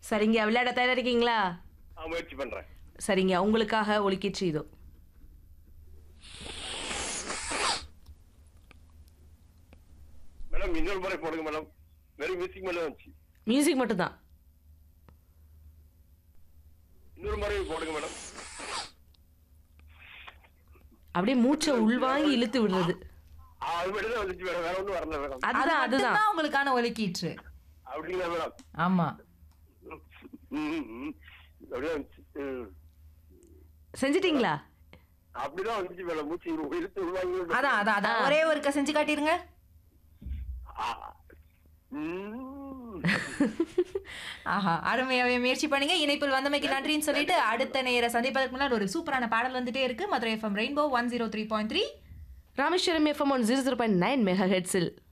சரிங்க விளையாட தயாரா இருக்கீங்களா ஆ முயற்சி பண்றேன் சரிங்க உங்களுக்காக ஒலிக்கிச்சு இதோ மேடம் இன்னொரு முறை போடுங்க மேடம் வெறும் மியூசிக் மேல வந்துச்சு மியூசிக் மட்டும்தான் இன்னொரு முறை போடுங்க மேடம் அப்படியே மூச்சை உள்வாங்கி இழுத்து விடுறது ஆ, அது மட்டும் தான் வந்துச்சு மேடம் வேற ஒன்றும் வரல மேடம் அது அதுதான் அதுதான் மட்டும்தான் உங்களுக்கான ஒலிக்கீற்று அப்படிங்களா மேடம் ஆமா ம், ம். அப்படியே வந்துச்சு ம். செஞ்சிட்டீங்களா அப்படிதான் வந்துச்சு மேடம் மூச்சு இழு- இழுத்து உள்வாங்கி அதான் அதான் அதான் ஒரே ஒருக்க செஞ்சு காட்டிருங்க ஆ. ம். ஆஹா அருமையாவே முயற்சி பண்ணீங்க இணைப்பில் வந்தமைக்கு நன்றின்னு சொல்லிட்டு அடுத்த நேர சந்திப்பதற்கு முன்னாடி ஒரு சூப்பரான பாடல் வந்துட்டே இருக்கு Madurai FM rainbow one zero three point three Rameswaram FM one zero zero point nine mega ஹெட்ஸில்